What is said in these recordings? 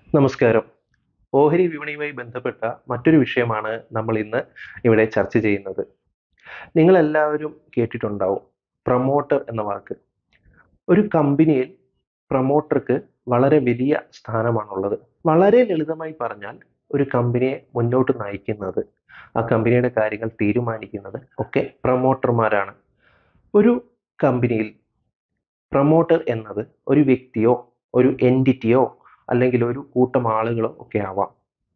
നമസ്കാരം ഓഹരി വിപണിയുമായി ബന്ധപ്പെട്ട മറ്റൊരു വിഷയമാണ് നമ്മൾ ഇന്ന് ഇവിടെ ചർച്ച ചെയ്യുന്നത് നിങ്ങൾ എല്ലാവരും കേട്ടിട്ടുണ്ടാവും പ്രൊമോട്ടർ എന്ന വാക്ക് ഒരു കമ്പനിയിൽ പ്രൊമോട്ടർക്ക് വളരെ വലിയ സ്ഥാനമാണുള്ളത് വളരെ ലളിതമായി പറഞ്ഞാൽ ഒരു കമ്പനിയെ മുന്നോട്ട് നയിക്കുന്നത് ആ കമ്പനിയുടെ കാര്യങ്ങൾ തീരുമാനിക്കുന്നത് ഒക്കെ പ്രൊമോട്ടർമാരാണ് ഒരു കമ്പനിയിൽ പ്രൊമോട്ടർ എന്നത് ഒരു വ്യക്തിയോ ഒരു എൻറ്റിറ്റിയോ അല്ലെങ്കിൽ ഒരു കൂട്ടം ആളുകളോ ഒക്കെ ആവാം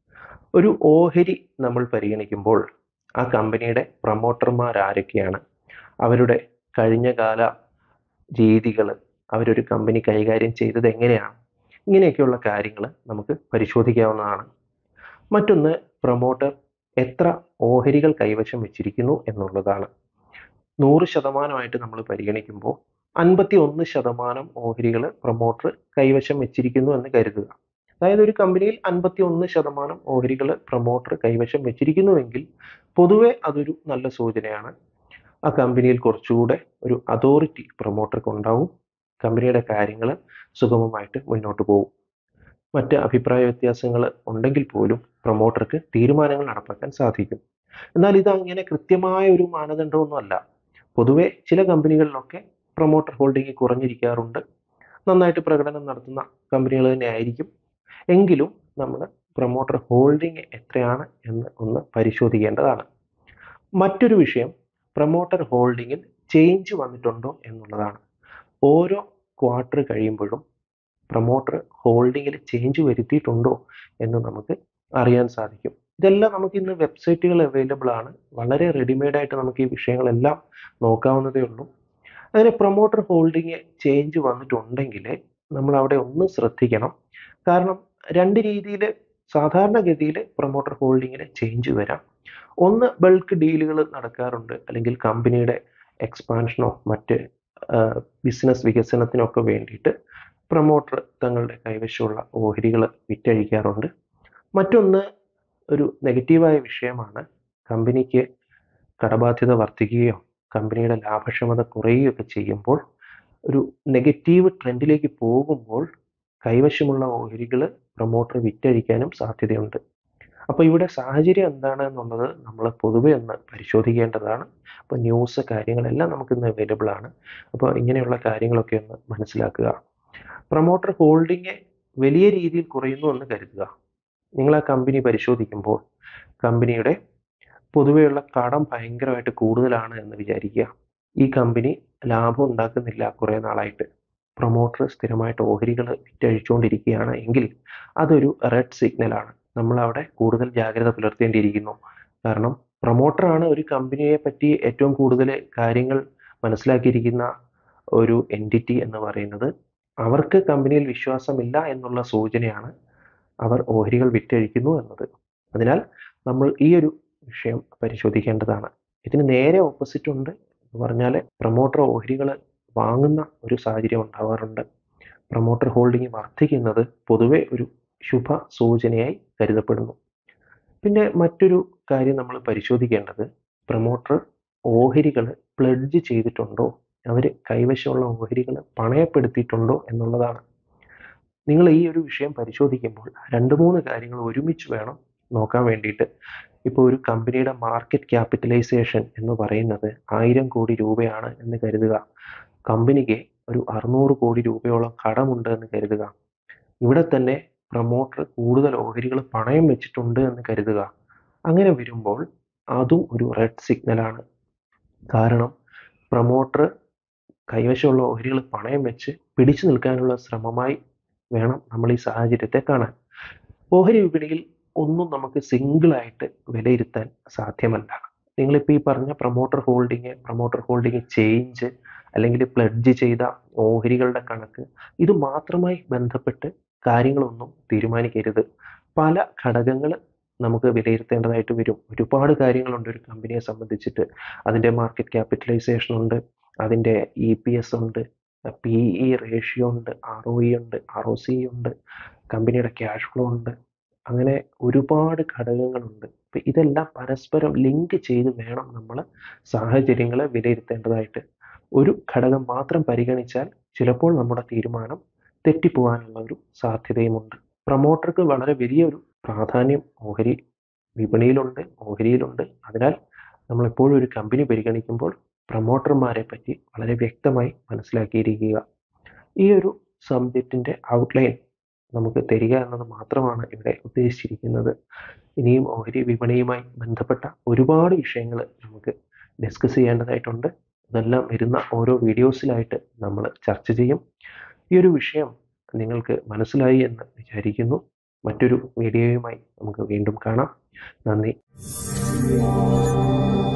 ഒരു ഓഹരി നമ്മൾ പരിഗണിക്കുമ്പോൾ ആ കമ്പനിയുടെ പ്രൊമോട്ടർമാർ ആരൊക്കെയാണ് അവരുടെ കഴിഞ്ഞകാല രീതികൾ അവരൊരു കമ്പനി കൈകാര്യം ചെയ്തത് എങ്ങനെയാണ് ഇങ്ങനെയൊക്കെയുള്ള കാര്യങ്ങൾ നമുക്ക് പരിശോധിക്കാവുന്നതാണ് മറ്റൊന്ന് പ്രൊമോട്ടർ എത്ര ഓഹരികൾ കൈവശം വെച്ചിരിക്കുന്നു എന്നുള്ളതാണ് നൂറ് ശതമാനമായിട്ട് നമ്മൾ പരിഗണിക്കുമ്പോൾ അൻപത്തി ഒന്ന് ശതമാനം ഓഹരികൾ പ്രൊമോട്ടർ കൈവശം വെച്ചിരിക്കുന്നു എന്ന് കരുതുക അതായത് ഒരു കമ്പനിയിൽ അൻപത്തി ഒന്ന് ശതമാനം ഓഹരികൾ പ്രൊമോട്ടർ കൈവശം വെച്ചിരിക്കുന്നുവെങ്കിൽ പൊതുവെ അതൊരു നല്ല സൂചനയാണ് ആ കമ്പനിയിൽ കുറച്ചുകൂടെ ഒരു അതോറിറ്റി പ്രൊമോട്ടർക്ക് ഉണ്ടാവും കമ്പനിയുടെ കാര്യങ്ങൾ സുഗമമായിട്ട് മുന്നോട്ട് പോകും മറ്റ് അഭിപ്രായ വ്യത്യാസങ്ങൾ ഉണ്ടെങ്കിൽ പോലും പ്രൊമോട്ടർക്ക് തീരുമാനങ്ങൾ നടപ്പാക്കാൻ സാധിക്കും എന്നാൽ ഇത് അങ്ങനെ കൃത്യമായ ഒരു മാനദണ്ഡമൊന്നുമല്ല പൊതുവെ ചില കമ്പനികളിലൊക്കെ പ്രൊമോട്ടർ ഹോൾഡിംഗ് കുറഞ്ഞിരിക്കാറുണ്ട് നന്നായിട്ട് പ്രകടനം നടത്തുന്ന കമ്പനികൾ തന്നെ ആയിരിക്കും എങ്കിലും നമ്മൾ പ്രൊമോട്ടർ ഹോൾഡിംഗ് എത്രയാണ് എന്ന് ഒന്ന് പരിശോധിക്കേണ്ടതാണ് മറ്റൊരു വിഷയം പ്രൊമോട്ടർ ഹോൾഡിങ്ങിൽ ചേഞ്ച് വന്നിട്ടുണ്ടോ എന്നുള്ളതാണ് ഓരോ ക്വാർട്ടർ കഴിയുമ്പോഴും പ്രൊമോട്ടർ ഹോൾഡിങ്ങിൽ ചേഞ്ച് വരുത്തിയിട്ടുണ്ടോ എന്ന് നമുക്ക് അറിയാൻ സാധിക്കും ഇതെല്ലാം നമുക്ക് ഇന്ന് വെബ്സൈറ്റുകൾ അവൈലബിൾ ആണ് വളരെ റെഡിമെയ്ഡ് ആയിട്ട് നമുക്ക് ഈ വിഷയങ്ങളെല്ലാം നോക്കാവുന്നതേ ഉള്ളൂ അങ്ങനെ പ്രൊമോട്ടർ ഹോൾഡിങ് ചേഞ്ച് വന്നിട്ടുണ്ടെങ്കിൽ നമ്മൾ അവിടെ ഒന്ന് ശ്രദ്ധിക്കണം കാരണം രണ്ട് രീതിയിൽ സാധാരണഗതിയിൽ പ്രൊമോട്ടർ ഹോൾഡിങ്ങിന് ചേഞ്ച് വരാം ഒന്ന് ബൾക്ക് ഡീലുകൾ നടക്കാറുണ്ട് അല്ലെങ്കിൽ കമ്പനിയുടെ എക്സ്പാൻഷനോ മറ്റ് ബിസിനസ് വികസനത്തിനൊക്കെ വേണ്ടിയിട്ട് പ്രൊമോട്ടർ തങ്ങളുടെ കൈവശമുള്ള ഓഹരികൾ വിറ്റഴിക്കാറുണ്ട് മറ്റൊന്ന് ഒരു നെഗറ്റീവായ വിഷയമാണ് കമ്പനിക്ക് കടബാധ്യത വർദ്ധിക്കുകയോ കമ്പനിയുടെ ലാഭക്ഷമത കുറയുകയൊക്കെ ചെയ്യുമ്പോൾ ഒരു നെഗറ്റീവ് ട്രെൻഡിലേക്ക് പോകുമ്പോൾ കൈവശമുള്ള ഓഹരികൾ പ്രൊമോട്ടർ വിറ്റഴിക്കാനും സാധ്യതയുണ്ട് അപ്പോൾ ഇവിടെ സാഹചര്യം എന്താണ് എന്നുള്ളത് നമ്മൾ പൊതുവെ ഒന്ന് പരിശോധിക്കേണ്ടതാണ് അപ്പോൾ ന്യൂസ് കാര്യങ്ങളെല്ലാം നമുക്ക് ഇന്ന് അവൈലബിൾ ആണ് അപ്പോൾ ഇങ്ങനെയുള്ള കാര്യങ്ങളൊക്കെ ഒന്ന് മനസ്സിലാക്കുക പ്രൊമോട്ടർ ഹോൾഡിങ് വലിയ രീതിയിൽ കുറയുന്നു എന്ന് കരുതുക നിങ്ങൾ ആ കമ്പനി പരിശോധിക്കുമ്പോൾ കമ്പനിയുടെ പൊതുവെയുള്ള കടം ഭയങ്കരമായിട്ട് കൂടുതലാണ് എന്ന് വിചാരിക്കുക ഈ കമ്പനി ലാഭം ഉണ്ടാക്കുന്നില്ല കുറേ നാളായിട്ട് പ്രൊമോട്ടർ സ്ഥിരമായിട്ട് ഓഹരികൾ വിറ്റഴിച്ചുകൊണ്ടിരിക്കുകയാണ് എങ്കിൽ അതൊരു റെഡ് സിഗ്നലാണ് നമ്മൾ അവിടെ കൂടുതൽ ജാഗ്രത പുലർത്തേണ്ടിയിരിക്കുന്നു കാരണം പ്രൊമോട്ടറാണ് ഒരു കമ്പനിയെ പറ്റി ഏറ്റവും കൂടുതൽ കാര്യങ്ങൾ മനസ്സിലാക്കിയിരിക്കുന്ന ഒരു എൻറ്റിറ്റി എന്ന് പറയുന്നത് അവർക്ക് കമ്പനിയിൽ വിശ്വാസമില്ല എന്നുള്ള സൂചനയാണ് അവർ ഓഹരികൾ വിറ്റഴിക്കുന്നു എന്നത് അതിനാൽ നമ്മൾ ഈ ഒരു വിഷയം പരിശോധിക്കേണ്ടതാണ് ഇതിന് നേരെ ഓപ്പോസിറ്റ് ഉണ്ട് എന്ന് പറഞ്ഞാൽ പ്രൊമോട്ടർ ഓഹരികൾ വാങ്ങുന്ന ഒരു സാഹചര്യം ഉണ്ടാവാറുണ്ട് പ്രൊമോട്ടർ ഹോൾഡിംഗ് വർദ്ധിക്കുന്നത് പൊതുവെ ഒരു ശുഭ സൂചനയായി കരുതപ്പെടുന്നു പിന്നെ മറ്റൊരു കാര്യം നമ്മൾ പരിശോധിക്കേണ്ടത് പ്രൊമോട്ടർ ഓഹരികൾ പ്ലഡ്ജ് ചെയ്തിട്ടുണ്ടോ അവർ കൈവശമുള്ള ഓഹരികൾ പണയപ്പെടുത്തിയിട്ടുണ്ടോ എന്നുള്ളതാണ് നിങ്ങൾ ഈ ഒരു വിഷയം പരിശോധിക്കുമ്പോൾ രണ്ട് മൂന്ന് കാര്യങ്ങൾ ഒരുമിച്ച് വേണം നോക്കാൻ വേണ്ടിയിട്ട് ഇപ്പോൾ ഒരു കമ്പനിയുടെ മാർക്കറ്റ് ക്യാപിറ്റലൈസേഷൻ എന്ന് പറയുന്നത് ആയിരം കോടി രൂപയാണ് എന്ന് കരുതുക കമ്പനിക്ക് ഒരു അറുന്നൂറ് കോടി രൂപയോളം കടമുണ്ട് എന്ന് കരുതുക ഇവിടെ തന്നെ പ്രൊമോട്ടർ കൂടുതൽ ഓഹരികൾ പണയം വെച്ചിട്ടുണ്ട് എന്ന് കരുതുക അങ്ങനെ വരുമ്പോൾ അതും ഒരു റെഡ് സിഗ്നലാണ് കാരണം പ്രൊമോട്ടർ കൈവശമുള്ള ഓഹരികൾ പണയം വെച്ച് പിടിച്ചു നിൽക്കാനുള്ള ശ്രമമായി വേണം നമ്മൾ ഈ സാഹചര്യത്തെ കാണാൻ ഓഹരി വിപണിയിൽ ഒന്നും നമുക്ക് സിംഗിളായിട്ട് വിലയിരുത്താൻ സാധ്യമല്ല നിങ്ങളിപ്പോൾ ഈ പറഞ്ഞ promoter holding promoter holding change അല്ലെങ്കിൽ പ്ലഡ്ജ് ചെയ്ത ഓഹരികളുടെ കണക്ക് ഇത് മാത്രമായി ബന്ധപ്പെട്ട് കാര്യങ്ങളൊന്നും തീരുമാനിക്കരുത് പല ഘടകങ്ങൾ നമുക്ക് വിലയിരുത്തേണ്ടതായിട്ട് വരും ഒരുപാട് കാര്യങ്ങളുണ്ട് ഒരു കമ്പനിയെ സംബന്ധിച്ചിട്ട് അതിൻ്റെ മാർക്കറ്റ് ക്യാപിറ്റലൈസേഷൻ ഉണ്ട് അതിൻ്റെ ഇ പി എസ് ഉണ്ട് പി ഇ റേഷ്യോ ഉണ്ട് ആർ ഒ ഇ ഉണ്ട് ആർ ഒ സി ഉണ്ട് കമ്പനിയുടെ ക്യാഷ് ഫ്ലോ ഉണ്ട് അങ്ങനെ ഒരുപാട് ഘടകങ്ങളുണ്ട് അപ്പം ഇതെല്ലാം പരസ്പരം ലിങ്ക് ചെയ്ത് വേണം നമ്മൾ സാഹചര്യങ്ങളെ വിലയിരുത്തേണ്ടതായിട്ട് ഒരു ഘടകം മാത്രം പരിഗണിച്ചാൽ ചിലപ്പോൾ നമ്മുടെ തീരുമാനം തെറ്റിപ്പോകാനുള്ള ഒരു സാധ്യതയുമുണ്ട് പ്രൊമോട്ടർക്ക് വളരെ വലിയൊരു പ്രാധാന്യം ഓഹരി വിപണിയിലുണ്ട് ഓഹരിയിലുണ്ട് അതിനാൽ നമ്മളെപ്പോഴും ഒരു കമ്പനി പരിഗണിക്കുമ്പോൾ പ്രൊമോട്ടർമാരെ പറ്റി വളരെ വ്യക്തമായി മനസ്സിലാക്കിയിരിക്കുക ഈ ഒരു സബ്ജക്റ്റിൻ്റെ ഔട്ട്ലൈൻ നമുക്ക് തരിക എന്നത് മാത്രമാണ് ഇവിടെ ഉദ്ദേശിച്ചിരിക്കുന്നത് ഇനിയും ഓഹരി വിപണിയുമായി ബന്ധപ്പെട്ട ഒരുപാട് വിഷയങ്ങൾ നമുക്ക് ഡിസ്കസ് ചെയ്യേണ്ടതായിട്ടുണ്ട് ഇതെല്ലാം വരുന്ന ഓരോ വീഡിയോസിലായിട്ട് നമ്മൾ ചർച്ച ചെയ്യും ഈ ഒരു വിഷയം നിങ്ങൾക്ക് മനസ്സിലായി എന്ന് വിചാരിക്കുന്നു മറ്റൊരു വീഡിയോയുമായി നമുക്ക് വീണ്ടും കാണാം നന്ദി